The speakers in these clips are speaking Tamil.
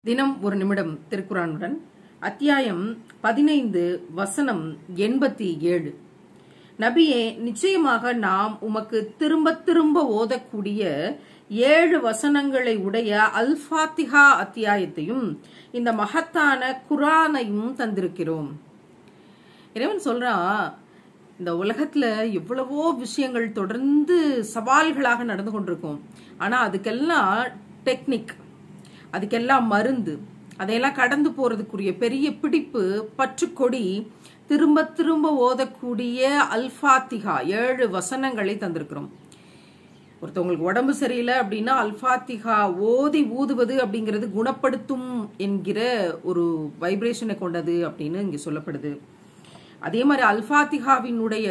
தினம் ஒரு நிமிடம் திருக்குறானுடன் அத்தியாயம் பதினைந்து வசனம் எண்பத்தி ஏழு நபியே நிச்சயமாக நாம் உமக்கு திரும்ப திரும்ப ஓதக்கூடிய ஏழு வசனங்களை உடைய அல்ஃபாத்திஹா அத்தியாயத்தையும் இந்த மகத்தான குரானையும் தந்திருக்கிறோம் இறைவன் சொல்றான் இந்த உலகத்துல எவ்வளவோ விஷயங்கள் தொடர்ந்து சவால்களாக நடந்து கொண்டிருக்கும் ஆனா அதுக்கெல்லாம் டெக்னிக் அதுக்கெல்லாம் மருந்து அதையெல்லாம் கடந்து போறதுக்குரிய பெரிய பிடிப்பு பற்றுக்கொடி திரும்ப திரும்ப ஓதக்கூடிய அல்ஃபாத்திகா ஏழு வசனங்களை தந்திருக்கிறோம் ஒருத்தவங்களுக்கு உடம்பு சரியில்லை அப்படின்னா அல்ஃபாத்திகா ஓதி ஊதுவது அப்படிங்கிறது குணப்படுத்தும் என்கிற ஒரு வைப்ரேஷனை கொண்டது அப்படின்னு இங்க சொல்லப்படுது அதே மாதிரி அல்ஃபாத்திகாவினுடைய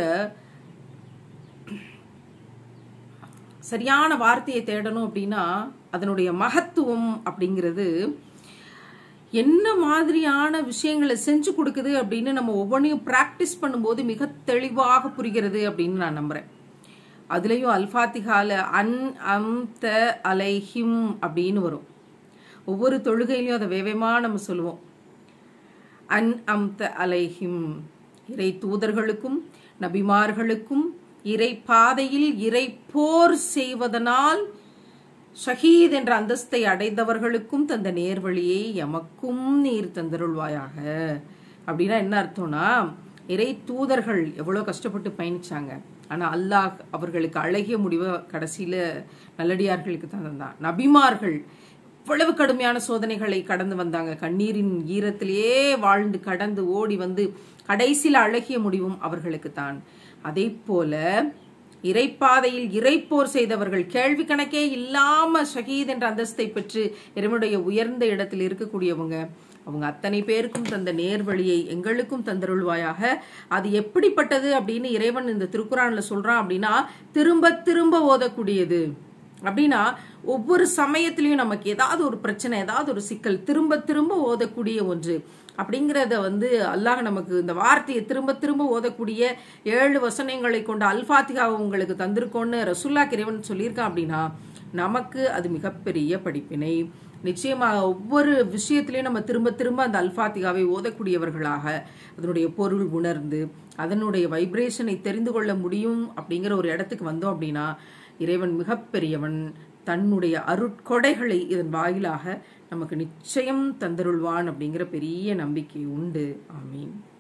சரியான வார்த்தையை தேடணும் அப்படின்னா அதனுடைய மகத்துவம் அப்படிங்கிறது என்ன மாதிரியான விஷயங்களை செஞ்சு கொடுக்குது அப்படின்னு நம்ம ஒவ்வொன்றையும் பிராக்டிஸ் பண்ணும்போது மிக தெளிவாக புரிகிறது அப்படின்னு நான் நம்புறேன் அதுலேயும் அல்ஃபாத்திகால அன் அம் த அலைஹிம் அப்படின்னு வரும் ஒவ்வொரு தொழுகையிலையும் அதை வேவேமா நம்ம சொல்லுவோம் அன் அம் த அலைஹிம் இறை தூதர்களுக்கும் நபிமார்களுக்கும் இறை பாதையில் இறை போர் செய்வதனால் ஷஹீத் என்ற அந்தஸ்தை அடைந்தவர்களுக்கும் தந்த நேர்வழியை எமக்கும் நீர் தந்தருள்வாயாக அப்படின்னா என்ன அர்த்தம்னா இறை தூதர்கள் எவ்வளோ கஷ்டப்பட்டு பயணிச்சாங்க ஆனா அல்லாஹ் அவர்களுக்கு அழகிய முடிவை கடைசியில நல்லடியார்களுக்கு தந்தான் நபிமார்கள் இவ்வளவு கடுமையான சோதனைகளை கடந்து வந்தாங்க கண்ணீரின் ஈரத்திலேயே வாழ்ந்து கடந்து ஓடி வந்து கடைசியில அழகிய முடிவும் அவர்களுக்கு தான் அதே போல இறைப்பாதையில் இறைப்போர் செய்தவர்கள் கேள்வி கணக்கே இல்லாம ஷஹீத் என்ற அந்தஸ்தை பெற்று இறைவனுடைய உயர்ந்த இடத்தில் இருக்கக்கூடியவங்க அவங்க அத்தனை பேருக்கும் தந்த நேர்வழியை எங்களுக்கும் தந்தருள்வாயாக அது எப்படிப்பட்டது அப்படின்னு இறைவன் இந்த திருக்குறான்ல சொல்றான் அப்படின்னா திரும்ப திரும்ப ஓதக்கூடியது அப்படின்னா ஒவ்வொரு சமயத்திலையும் நமக்கு ஏதாவது ஒரு பிரச்சனை ஏதாவது ஒரு சிக்கல் திரும்ப திரும்ப ஓதக்கூடிய ஒன்று அப்படிங்கிறத வந்து அல்லாஹ் நமக்கு இந்த வார்த்தையை திரும்ப திரும்ப ஓதக்கூடிய ஏழு வசனங்களை கொண்ட அல்பாத்திகாவை உங்களுக்கு தந்திருக்கோன்னு ரசுல்லா கிரேவன் சொல்லியிருக்கான் அப்படின்னா நமக்கு அது மிகப்பெரிய படிப்பினை நிச்சயமாக ஒவ்வொரு விஷயத்திலையும் நம்ம திரும்ப திரும்ப அந்த அல்பாத்திகாவை ஓதக்கூடியவர்களாக அதனுடைய பொருள் உணர்ந்து அதனுடைய வைப்ரேஷனை தெரிந்து கொள்ள முடியும் அப்படிங்கிற ஒரு இடத்துக்கு வந்தோம் அப்படின்னா இறைவன் மிகப்பெரியவன் தன்னுடைய அருட்கொடைகளை இதன் வாயிலாக நமக்கு நிச்சயம் தந்தருள்வான் அப்படிங்கிற பெரிய நம்பிக்கை உண்டு ஆமீன்